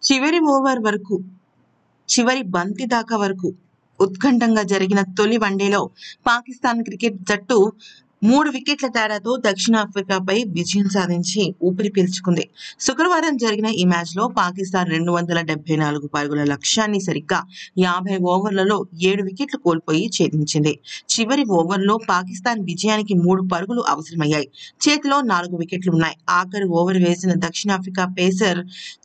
చివరి ఓవర్ వరకు చివరి బంతి దాకా వరకు ఉత్కంఠంగా జరిగిన తొలి వన్డేలో పాకిస్తాన్ క్రికెట్ జట్టు మూడు వికెట్ల తేడాతో దక్షిణాఫ్రికాపై విజయం సాధించి ఊపిరి పీల్చుకుంది శుక్రవారం జరిగిన ఈ మ్యాచ్ లో పాకిస్తాన్ రెండు వందల డెబ్బై నాలుగు పరుగుల లక్ష్యాన్ని సరిగ్గా యాభై ఓవర్లలో ఏడు వికెట్లు కోల్పోయి ఛేదించింది చివరి ఓవర్లో పాకిస్తాన్ విజయానికి మూడు పరుగులు అవసరమయ్యాయి చేతిలో నాలుగు వికెట్లు ఉన్నాయి ఆఖరి ఓవర్ వేసిన దక్షిణాఫ్రికా పేసర్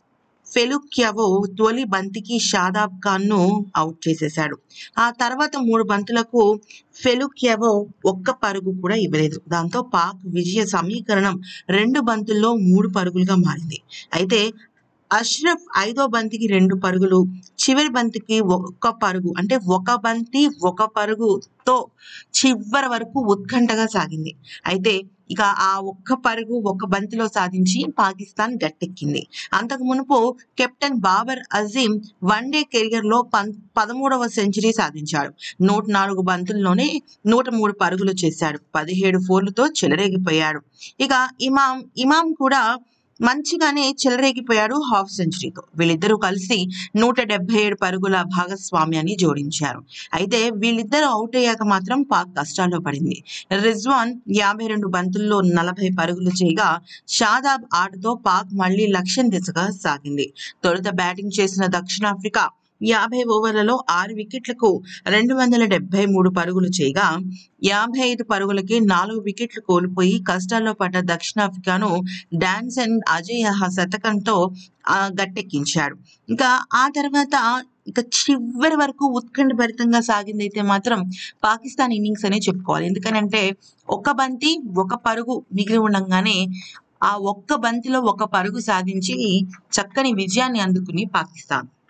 ఫెలుక్యవో తొలి బంతికి షాదాబ్ ఖాన్ ను అవుట్ చేసేశాడు ఆ తర్వాత మూడు బంతులకు ఫెలుక్యవో ఒక్క పరుగు కూడా ఇవ్వలేదు దాంతో పాక్ విజయ సమీకరణం రెండు బంతుల్లో మూడు పరుగులుగా మారింది అయితే అష్రఫ్ ఐదో బంతికి రెండు పరుగులు చివరి బంతికి ఒక్క పరుగు అంటే ఒక బంతి ఒక పరుగుతో చివరి వరకు ఉత్కంఠగా సాగింది అయితే ఇక ఆ ఒక్క పరుగు ఒక్క బంతిలో సాధించి పాకిస్తాన్ గట్టెక్కింది అంతకు మునుపు captain Babar Azam one day career లో పం పదమూడవ సెంచరీ సాధించాడు నూట నాలుగు బంతుల్లోనే నూట మూడు పరుగులు చేశాడు పదిహేడు ఫోర్లతో చెలరేగిపోయాడు ఇక ఇమాం ఇమాం కూడా మంచిగానే చెలరేగిపోయాడు హాఫ్ సెంచరీతో వీళ్ళిద్దరూ కలిసి నూట డెబ్బై ఏడు పరుగుల భాగస్వామ్యాన్ని జోడించారు అయితే వీళ్ళిద్దరూ అవుట్ అయ్యాక మాత్రం పాక్ కష్టాల్లో పడింది రిజ్వాన్ యాభై రెండు బంతుల్లో నలభై పరుగులు చేయగా షాదాబ్ ఆటతో పాక్ మళ్లీ లక్ష్యం దిశగా సాగింది తొలుత బ్యాటింగ్ చేసిన దక్షిణాఫ్రికా యాభై ఓవర్లలో ఆరు వికెట్లకు రెండు వందల డెబ్బై మూడు పరుగులు చేయగా యాభై ఐదు పరుగులకి నాలుగు వికెట్లు కోల్పోయి కష్టాల్లో పడ్డ దక్షిణాఫ్రికాను డాన్సన్ అజయ్ శతకంతో ఆ, గట్టెక్కించాడు ఇంకా ఆ తర్వాత ఇక చివరి వరకు ఉత్కంఠభరితంగా సాగింది అయితే మాత్రం పాకిస్తాన్ ఇన్నింగ్స్ అనే చెప్పుకోవాలి ఎందుకనంటే ఒక బంతి ఒక పరుగు మిగిలి ఉండగానే ఆ ఒక్క బంతిలో ఒక పరుగు సాధించి చక్కని విజయాన్ని అందుకుని పాకిస్తాన్